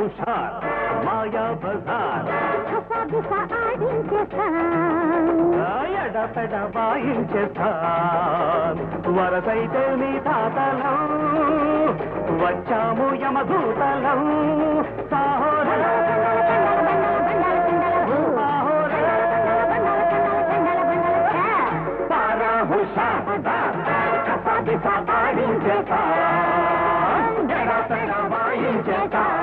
హుషార్ మాయా బజార్ ఎడపెడ వాయించేస్తాన్ వరసైతే నీ తాతలం వచ్చాము యమదూతలం సాహోరే సాహోరే పారా హుషార్ కసాది సాగించేస్తాన్ ఎడపెడ వాయించేస్తాన్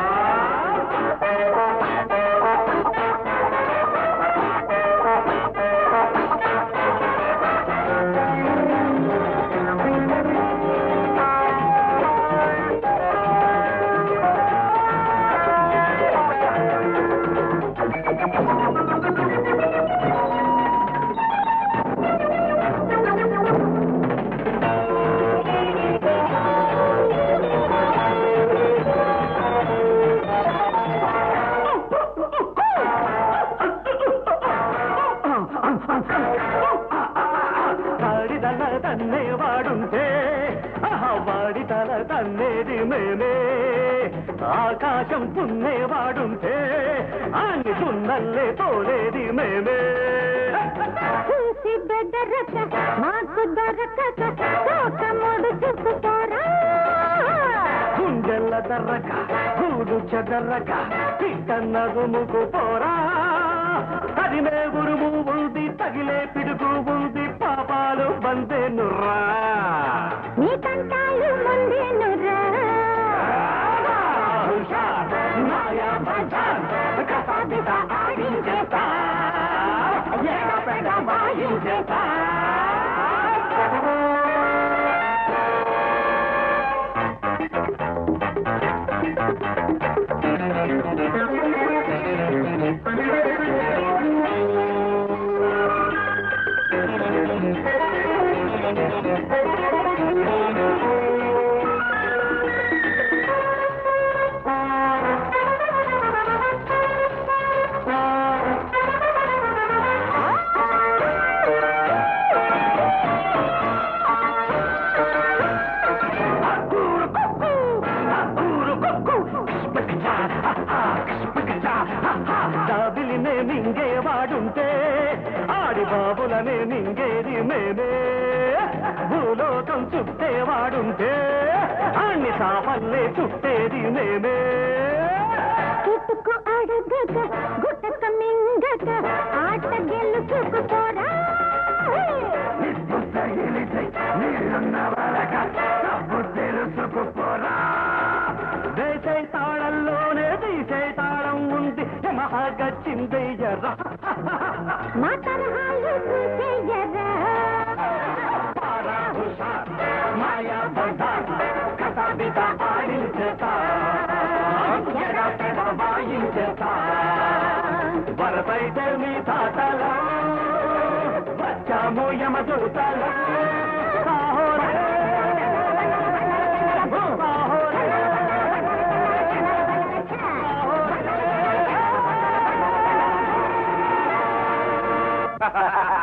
వాడి తల తన్నే వాడుంటే ఆహా, వాడి తల తన్నేది మేమే ఆకాశం తున్నే వాడుంటే అన్ని తున్నల్లే తోలేది మేమే చూసి బెదరక మాకు దొరకక తోకముడు చూసుకోరా గుండెల్ల దర్రక గూడు చెదర్రక పిట్టన్నగుముకు పోరా అది మే గురువు ఉంది తగిలే పిడుగు ఉంది పాపాలు బందే నుర్రా నీ కంటాలు ముందేనురా హుషార్, మాయా బజార్, కసాదిత ఆడించేస్తా, ఎడపెడ వాయించేస్తా. దాబిలినే మింగేవాడుంటే ఆడి బాబులనే మింగేది మేమే భూలోకం చుట్టేవాడుంటే అన్ని సాపల్లే చుట్టేది మేమే ఇటుకు అడగక గుట్టక మింగక ఆట గెలుచుకుపోరా నిప్పు తగిలితే నీళ్ళున్న వరక తప్పు తెలుసుకుపోరా వేసే తాళంలోనే తీసే తాళం ఉంది మహాగచ్చిందయ్యరా మా తరహాలు చూసేయరా పారా హుషార్, మాయా బజార్, కసాబిత ఆడించేతా, ఎడపెడ వాయించేతా. వరసైతే మీ తాతలా వచ్చాము యమదూతలా Saahore Saahore Ha ha ha!